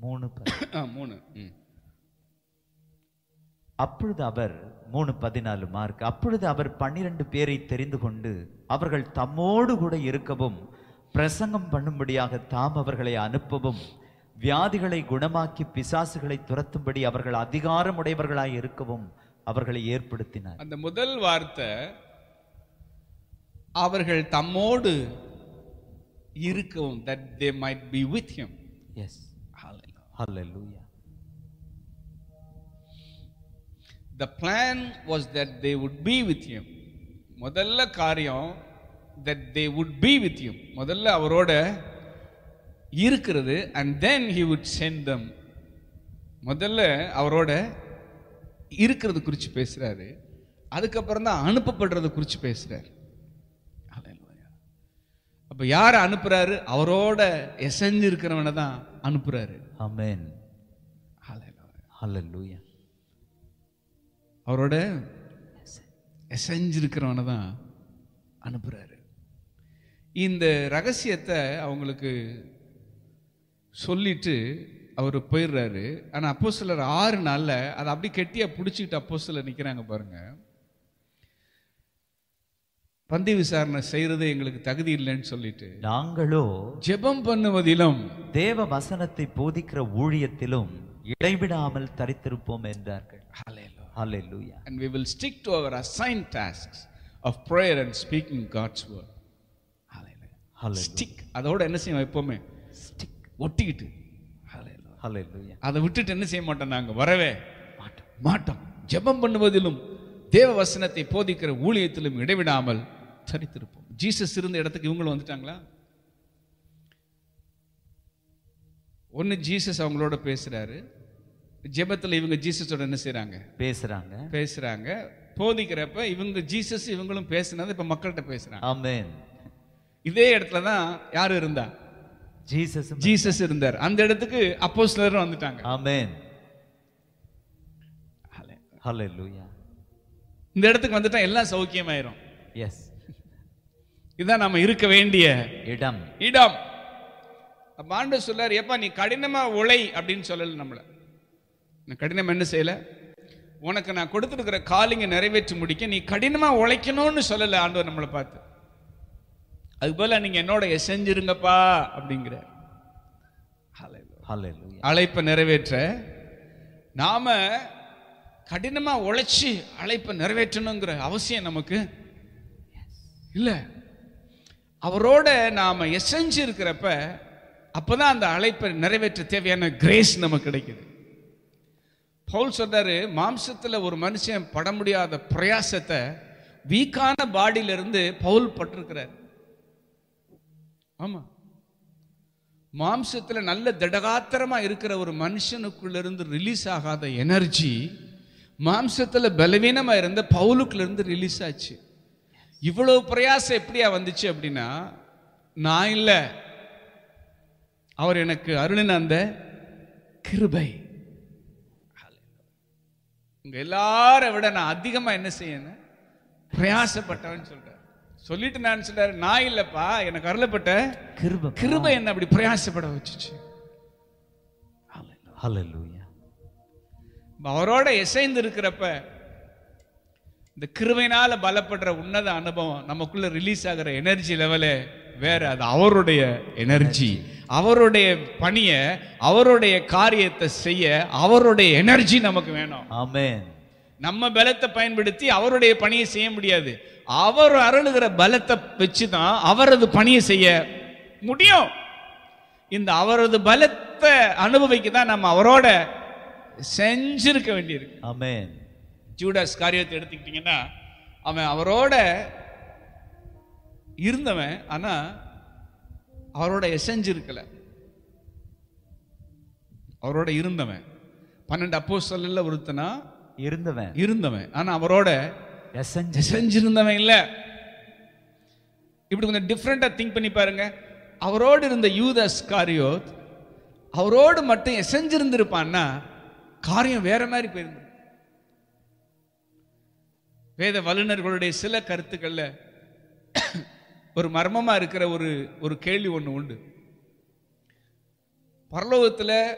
மூணு ப- ஆ, மூணு ம். அப்பொழுது அவர் மூணு பதினாலு மார்க் அப்பொழுது அவர் பன்னிரண்டு பேரை தெரிந்து கொண்டு அவர்கள் தம்மோடு கூட இருக்கவும் பிரசங்கம் பண்ணும்படியாக தாம் அவர்களை அனுப்பவும் வியாதிகளை குணமாக்கி பிசாசுகளை துரத்தும்படி அவர்கள் அதிகாரம் உடையவர்களாய் இருக்கவும் அவர்களை ஏற்படுத்தினார் அந்த முதல் வார்த்தை அவர்கள் தம்மோடு இருக்கவும் that they might be with him yes ஹalleluya the plan was that they would be with him முதல்ல காரியம் that they would be with him முதல்ல அவரோட இருக்கிறது and then he would send them முதல்ல அவரோட இருக்கிறது குறித்து பேசுறாரு அதுக்கப்புறம் தான் அனுப்பப்படுறத குறித்து பேசுறாரு Hallelujah. அப்ப யார் அனுப்புறாரு அவரோட எசஞ்சு இருக்கிறவனை தான் அனுப்புறாரு ஆமென் Hallelujah. ஹalleluya அவரோட எசைஞ்சிருக்கிறவனை தான் அனுப்புறாரு இந்த ரகசியத்தை அவங்களுக்கு சொல்லிட்டு அவர் போயிடுறாரு ஆனா அப்போ சிலர் ஆறு நாள்ல அதை அப்படி கெட்டியா பிடிச்சிக்கிட்டு அப்போ சிலர் நிக்கிறாங்க பாருங்க பந்தி விசாரணை செய்யறது எங்களுக்கு தகுதி இல்லைன்னு சொல்லிட்டு நாங்களோ ஜெபம் பண்ணுவதிலும் தேவ வசனத்தை போதிக்கிற ஊழியத்திலும் இடைவிடாமல் தரித்திருப்போம் என்றார்கள் ஹalleluya and we will stick to our assigned tasks of prayer and speaking God's word. Hallelujah. Hallelujah Stick. அதோட என்ன செய்வோம் எப்பவுமே ஸ்டிக் ஒட்டிக்கிட்டு Hallelujah. ஹalleluya அதை விட்டுட்டு என்ன செய்ய மாட்டோம் நாங்க வரவே மாட்டோம் மாட்டோம் ஜெபம் பண்ணுவதிலும் தேவ வசனத்தை போதிக்கிற ஊழியத்திலும் இடைவிடாமல் சரித்திருப்போம் ஜீசஸ் இருந்த இடத்துக்கு இவங்களும் வந்துட்டாங்களா ஒன்னு ஜீசஸ் அவங்களோட பேசுறாரு ஜெபத்துல இவங்க ஜீசஸோட என்ன செய்றாங்க பேசுறாங்க பேசுறாங்க போதிக்கிறப்ப இவங்க ஜீசஸ் இவங்களும் பேசுனது இப்ப மக்கள்கிட்ட பேசுறாங்க ஆமென் இதே இடத்துல தான் யாரு இருந்தா ஜீசஸ் ஜீசஸ் இருந்தார் அந்த இடத்துக்கு அப்போஸ்தலரும் வந்துட்டாங்க ஆமென் ஹalleluya இந்த இடத்துக்கு வந்துட்டா எல்லாம் சௌக்கியமாயிரும் எஸ் இதுதான் நம்ம இருக்க வேண்டிய இடம் இடம் அப்ப ஆண்டு சொல்லார் எப்பா நீ கடினமா உழை அப்படின்னு சொல்லல நம்மள நான் கடினம் என்ன செய்யல உனக்கு நான் கொடுத்துருக்கிற காலிங்க நிறைவேற்றி முடிக்க நீ கடினமா உழைக்கணும்னு சொல்லல ஆண்டவர் நம்மளை பார்த்து அது போல நீங்க என்னோட செஞ்சிருங்கப்பா அப்படிங்கிற ஹalleluya அழைப்பை நிறைவேற்ற நாம கடினமா உழைச்சி அழைப்பை நிறைவேற்றணுங்கிற அவசியம் நமக்கு இல்ல அவரோட நாம எசைஞ்சு இருக்கிறப்ப அப்பதான் அந்த அழைப்பை நிறைவேற்ற தேவையான கிரேஸ் நமக்கு கிடைக்குது பவுல் சொல்றாரு மாம்சத்துல ஒரு மனுஷன் பட முடியாத பிரயாசத்தை வீக்கான பாடியில இருந்து பவுல் பட்டிருக்கிறார் ஆமா மாம்சத்துல நல்ல திடகாத்திரமா இருக்கிற ஒரு மனுஷனுக்குள்ள இருந்து ரிலீஸ் ஆகாத எனர்ஜி மாம்சத்துல பலவீனமா இருந்த பவுலுக்குள்ள இருந்து ரிலீஸ் ஆச்சு இவ்வளவு பிரயாசம் எப்படியா வந்துச்சு அப்படின்னா நான் இல்ல அவர் எனக்கு அருளின அந்த கிருபை உங்க எல்லாரை விட நான் அதிகமா என்ன செய்யணும் பிரயாசப்பட்டவன் சொல்றேன் சொல்லிட்டு நான் சொல்றாரு நான் இல்லப்பா எனக்கு அருளப்பட்ட கிருபை கிருபை என்ன அப்படி பிரயாசப்பட வச்சுச்சு ஹalleluya அவரோட இசைந்து இருக்கிறப்ப இந்த கிருபையினால பலப்படுற உன்னத அனுபவம் நமக்குள்ள ரிலீஸ் ஆகிற எனர்ஜி லெவலே வேற அது அவருடைய எனர்ஜி அவருடைய பணிய அவருடைய காரியத்தை செய்ய அவருடைய எனர்ஜி நமக்கு வேணும் ஆமென் நம்ம பலத்தை பயன்படுத்தி அவருடைய பணியை செய்ய முடியாது அவர் அருளுகிற பலத்தை வச்சு தான் அவரது பணியை செய்ய முடியும் இந்த அவரது பலத்தை அனுபவிக்க தான் நம்ம அவரோட செஞ்சிருக்க வேண்டியிருக்கு ஆமென் ஜூடாஸ் காரியத்தை எடுத்துக்கிட்டீங்கன்னா அவன் அவரோட இருந்தவன் ஆனா அவரோட எசைஞ்சு இருக்கல அவரோட இருந்தவன் பன்னெண்டு அப்போ சொல்லல ஒருத்தனா இருந்தவன் இருந்தவன் ஆனா அவரோட எசஞ்சு செஞ்சிருந்தவன் இல்ல இப்படி கொஞ்சம் டிஃப்ரெண்டா திங்க் பண்ணி பாருங்க அவரோடு இருந்த யூதஸ் காரியோத் அவரோடு மட்டும் எசைஞ்சிருந்திருப்பான்னா காரியம் வேற மாதிரி போயிருந்து வேத வல்லுநர்களுடைய சில கருத்துக்கள்ல ஒரு மர்மமா இருக்கிற ஒரு ஒரு கேள்வி ஒண்ணு உண்டு பரலோகத்துல